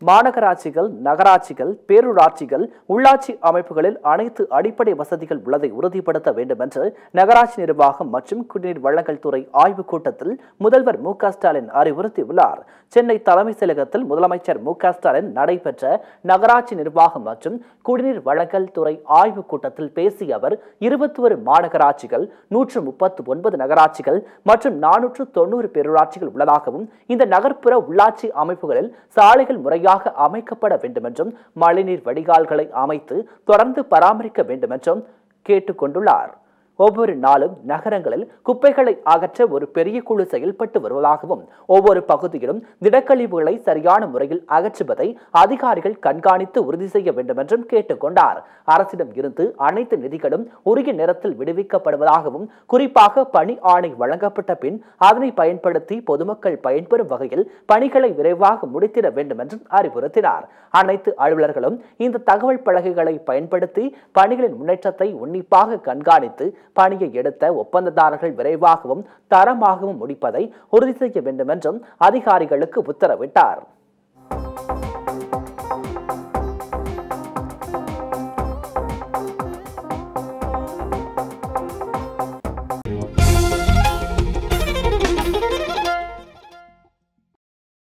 மாநகராட்சிகள் நகராட்சிகள் பேரூராட்சிகள் உள்ளாட்சி அமைப்புகளில் அனைத்து அடிப்படை வசதிகள் உள்ளதை உறுதிப்படுத்த வேண்டும் என்று நகராட்சி நிர்வாகம் மற்றும் குடிநீர் வழங்கல் துறை ஆய்வுக் கூட்டத்தில் முதல்வர் மு க ஸ்டாலின் அறிவுறுத்தியுள்ளார் சென்னை தலைமைச் செயலகத்தில் முதலமைச்சர் மு க ஸ்டாலின் நடைபெற்ற நகராட்சி நிர்வாகம் மற்றும் குடிநீர் வழங்கல் துறை ஆய்வுக் கூட்டத்தில் பேசிய அவர் இருபத்தி ஒரு மாநகராட்சிகள் நூற்று முப்பத்து ஒன்பது நகராட்சிகள் மற்றும் நானூற்று தொண்ணூறு பேரூராட்சிகள் உள்ளதாகவும் இந்த நகர்ப்புற உள்ளாட்சி அமைப்புகளில் சாலைகள் முறையாக அமைக்கப்பட வேண்டும் என்றும் மழைநீர் வடிகால்களை அமைத்து தொடர்ந்து பராமரிக்க வேண்டும் என்றும் கேட்டுக்கொண்டுள்ளார் ஒவ்வொரு நாளும் நகரங்களில் குப்பைகளை அகற்ற ஒரு பெரிய குழு செயல்பட்டு வருவதாகவும் ஒவ்வொரு பகுதியிலும் திடக்கழிவுகளை சரியான முறையில் அகற்றுவதை அதிகாரிகள் கண்காணித்து உறுதி செய்ய வேண்டும் என்றும் கேட்டுக்கொண்டார் அரசிடம் இருந்து அனைத்து நிதிகளும் உரிய நேரத்தில் விடுவிக்கப்படுவதாகவும் குறிப்பாக பணி ஆணை வழங்கப்பட்ட பின் அதனை பயன்படுத்தி பொதுமக்கள் பயன்பெறும் வகையில் பணிகளை விரைவாக முடித்திட வேண்டும் என்றும் அறிவுறுத்தினார் அனைத்து அலுவலர்களும் இந்த தகவல் பலகைகளை பயன்படுத்தி பணிகளின் முன்னேற்றத்தை உன்னிப்பாக கண்காணித்து பணியை எடுத்த ஒப்பந்ததாரர்கள் விரைவாகவும் தரமாகவும் முடிப்பதை உறுதி செய்ய வேண்டும் என்றும் அதிகாரிகளுக்கு உத்தரவிட்டார்